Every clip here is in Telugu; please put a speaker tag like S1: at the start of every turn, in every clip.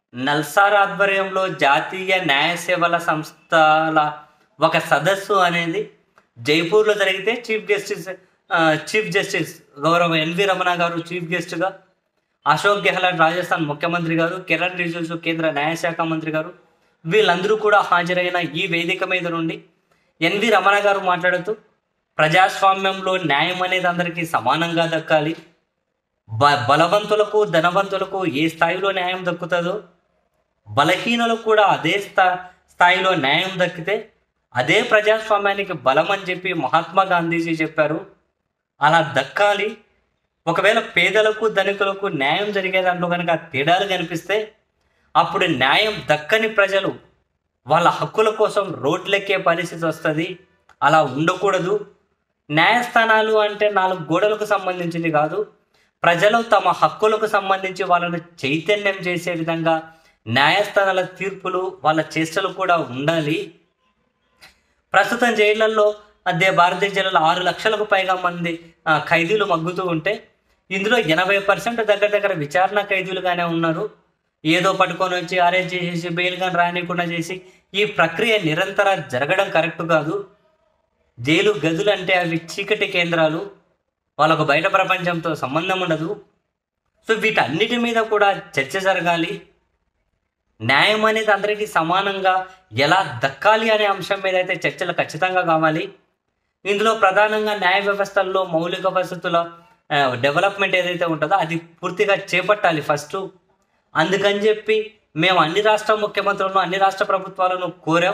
S1: నల్సార్ ఆధ్వర్యంలో జాతీయ న్యాయ సేవల సంస్థల ఒక సదస్సు అనేది జైపూర్లో జరిగితే చీఫ్ జస్టిస్ ఆ, చీఫ్ జస్టిస్ గౌరవ ఎన్వి రమణ గారు చీఫ్ గెస్ట్గా అశోక్ గెహ్లాట్ రాజస్థాన్ ముఖ్యమంత్రి గారు కిరణ్ రిజిజు కేంద్ర న్యాయశాఖ మంత్రి గారు వీళ్ళందరూ కూడా హాజరైన ఈ వేదిక మీద నుండి ఎన్వి రమణ గారు మాట్లాడుతూ ప్రజాస్వామ్యంలో న్యాయం అనేది అందరికీ సమానంగా దక్కాలి బ బలవంతులకు ధనవంతులకు ఏ స్థాయిలో న్యాయం దక్కుతుందో బలహీనులకు కూడా అదే స్థా స్థాయిలో న్యాయం దక్కితే అదే ప్రజాస్వామ్యానికి బలం అని చెప్పి మహాత్మా గాంధీజీ చెప్పారు అలా దక్కాలి ఒకవేళ పేదలకు ధనికులకు న్యాయం జరిగే దాంట్లో కనుక తేడాలు కనిపిస్తే అప్పుడు న్యాయం దక్కని ప్రజలు వాళ్ళ హక్కుల కోసం రోడ్లెక్కే పరిస్థితి వస్తుంది అలా ఉండకూడదు న్యాయస్థానాలు అంటే నాలుగు గోడలకు సంబంధించింది కాదు ప్రజలు తమ హక్కులకు సంబంధించి వాళ్ళను చైతన్యం చేసే విధంగా న్యాయస్థానాల తీర్పులు వాళ్ళ చేష్టలు కూడా ఉండాలి ప్రస్తుతం జైళ్లలో అదే భారతదేశ జైళ్ళలో ఆరు లక్షలకు పైగా మంది ఆ, ఖైదీలు మగ్గుతూ ఉంటే ఇందులో ఎనభై పర్సెంట్ దగ్గర దగ్గర విచారణ ఖైదీలుగానే ఉన్నారు ఏదో పట్టుకొని వచ్చి అరెస్ట్ చేసేసి బెయిల్ కానీ రానికుండా చేసి ఈ ప్రక్రియ నిరంతర జరగడం కరెక్ట్ కాదు జైలు గదులు అంటే అవి చీకటి కేంద్రాలు వాళ్ళకు బయట ప్రపంచంతో సంబంధం ఉండదు సో వీటన్నిటి మీద కూడా చర్చ జరగాలి న్యాయం అనేది అందరికీ సమానంగా ఎలా దక్కాలి అనే అంశం మీద అయితే చర్చలు ఖచ్చితంగా కావాలి ఇందులో ప్రధానంగా న్యాయ వ్యవస్థల్లో మౌలిక వసతుల ఆ, డెవలప్మెంట్ ఏదైతే ఉంటుందో అది పూర్తిగా చేపట్టాలి ఫస్ట్ అందుకని చెప్పి మేము అన్ని రాష్ట్ర ముఖ్యమంత్రులను అన్ని రాష్ట్ర ప్రభుత్వాలను కోరాం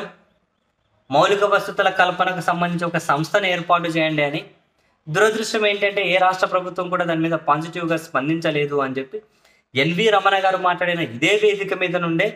S1: మౌలిక వసతుల కల్పనకు సంబంధించి ఒక సంస్థను ఏర్పాటు చేయండి అని దురదృష్టం ఏంటంటే ఏ రాష్ట్ర ప్రభుత్వం కూడా దాని మీద పాజిటివ్గా స్పందించలేదు అని చెప్పి ఎన్వి రమణ గారు మాట్లాడిన ఇదే వేదిక మీద నుండే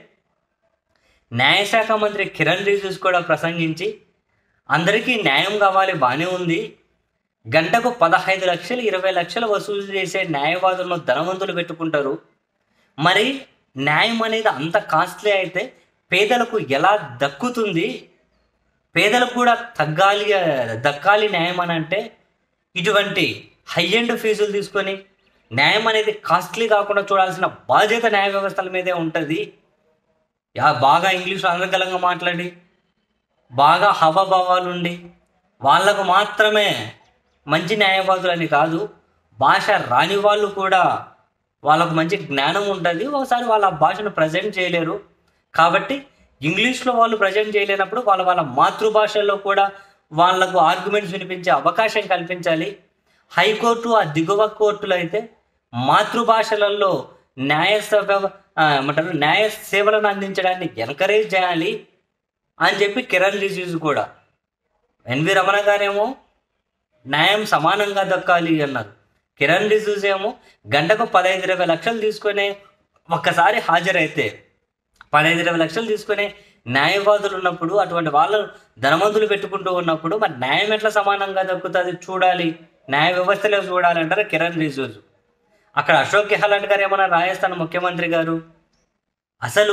S1: న్యాయశాఖ మంత్రి కిరణ్ రిజిజు కూడా ప్రసంగించి అందరికీ న్యాయం కావాలి బాగానే ఉంది గంటకు పదహైదు లక్షలు ఇరవై లక్షలు వసూలు చేసే న్యాయవాదులను ధనవంతులు పెట్టుకుంటారు మరి న్యాయం అనేది అంత కాస్ట్లీ అయితే పేదలకు ఎలా దక్కుతుంది పేదలకు కూడా తగ్గాలి దక్కాలి న్యాయం అని అంటే ఇటువంటి హై ఎండ్ ఫీజులు తీసుకొని న్యాయం అనేది కాస్ట్లీ కాకుండా చూడాల్సిన బాధ్యత న్యాయ వ్యవస్థల మీదే ఉంటుంది యా బాగా ఇంగ్లీష్ అనర్గలంగా మాట్లాడి బాగా హవభావాలు ఉండి వాళ్ళకు మాత్రమే మంచి న్యాయవాదులు అని కాదు భాష రాని వాళ్ళు కూడా వాళ్ళకు మంచి జ్ఞానం ఉంటుంది ఒకసారి వాళ్ళ భాషను ప్రజెంట్ చేయలేరు కాబట్టి ఇంగ్లీష్లో వాళ్ళు ప్రజెంట్ చేయలేనప్పుడు వాళ్ళ వాళ్ళ మాతృభాషల్లో కూడా వాళ్ళకు ఆర్గ్యుమెంట్స్ వినిపించే అవకాశం కల్పించాలి హైకోర్టు ఆ దిగువ కోర్టులు అయితే మాతృభాషలలో న్యాయ సభ ఆ, ఏమంటారు న్యాయ సేవలను అందించడాన్ని ఎంకరేజ్ చేయాలి అని చెప్పి కిరణ్ రిజిజు కూడా ఎన్వి రమణ గారేమో న్యాయం సమానంగా దక్కాలి అన్నారు కిరణ్ రిజిజు ఏమో గంటకు పదహైదు ఇరవై లక్షలు తీసుకొని ఒక్కసారి హాజరైతే పదహైదు ఇరవై లక్షలు తీసుకునే న్యాయవాదులు ఉన్నప్పుడు అటువంటి వాళ్ళు ధనవంతులు పెట్టుకుంటూ ఉన్నప్పుడు మరి న్యాయం ఎట్లా సమానంగా దక్కుతుంది చూడాలి న్యాయ వ్యవస్థలో చూడాలి అంటారు కిరణ్ రిజిజు అక్కడ అశోక్ గెహ్లాట్ గారు ఏమన్నా రాజస్థాన్ ముఖ్యమంత్రి గారు అసలు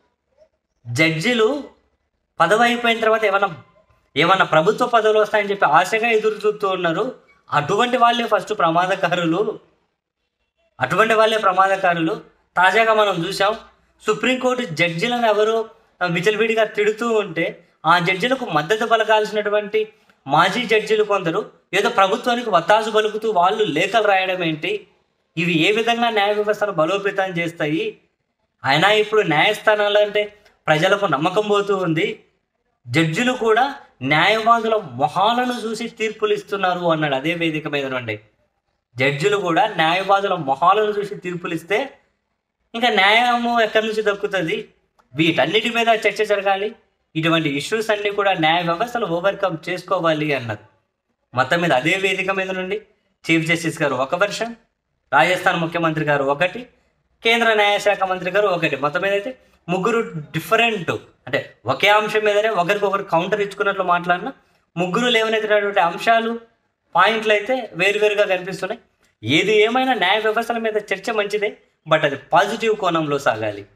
S1: జడ్జిలు పదవి అయిపోయిన తర్వాత ఏమన్నా ఏమన్నా ప్రభుత్వ పదవులు వస్తాయని చెప్పి ఆశగా ఎదురు చూస్తూ ఉన్నారు అటువంటి వాళ్ళే ఫస్ట్ ప్రమాదకారులు అటువంటి వాళ్ళే ప్రమాదకారులు తాజాగా మనం చూసాం సుప్రీంకోర్టు జడ్జిలను ఎవరు విచలవిడిగా తిడుతూ ఉంటే ఆ జడ్జిలకు మద్దతు పలకాల్సినటువంటి మాజీ జడ్జిలు కొందరు ఏదో ప్రభుత్వానికి వత్తాసు పలుకుతూ వాళ్ళు లేఖలు రాయడం ఏంటి ఇవి ఏ విధంగా న్యాయ వ్యవస్థను బలోపేతం చేస్తాయి అయినా ఇప్పుడు న్యాయస్థానాలు అంటే ప్రజలకు నమ్మకం పోతూ ఉంది జడ్జిలు కూడా న్యాయవాదుల మొహాలను చూసి తీర్పులు ఇస్తున్నారు అన్నాడు అదే వేదిక మీద నుండి జడ్జిలు కూడా న్యాయవాదుల మొహాలను చూసి తీర్పులు ఇస్తే ఇంకా న్యాయము ఎక్కడి నుంచి దక్కుతుంది వీటన్నిటి మీద చర్చ జరగాలి ఇటువంటి ఇష్యూస్ అన్ని కూడా న్యాయ వ్యవస్థలు ఓవర్కమ్ చేసుకోవాలి అన్నది మొత్తం మీద అదే వేదిక మీద నుండి చీఫ్ జస్టిస్ గారు ఒక వర్షన్ రాజస్థాన్ ముఖ్యమంత్రి గారు ఒకటి కేంద్ర న్యాయశాఖ మంత్రి గారు ఒకటి మొత్తం మీద అయితే ముగ్గురు డిఫరెంట్ అంటే ఒకే అంశం మీదనే ఒకరికొకరు కౌంటర్ ఇచ్చుకున్నట్లు మాట్లాడిన ముగ్గురు లేవనెత్తినటువంటి అంశాలు పాయింట్లు అయితే వేరువేరుగా కనిపిస్తున్నాయి ఏది ఏమైనా న్యాయ వ్యవస్థల మీద చర్చ మంచిదే బట్ అది పాజిటివ్ కోణంలో సాగాలి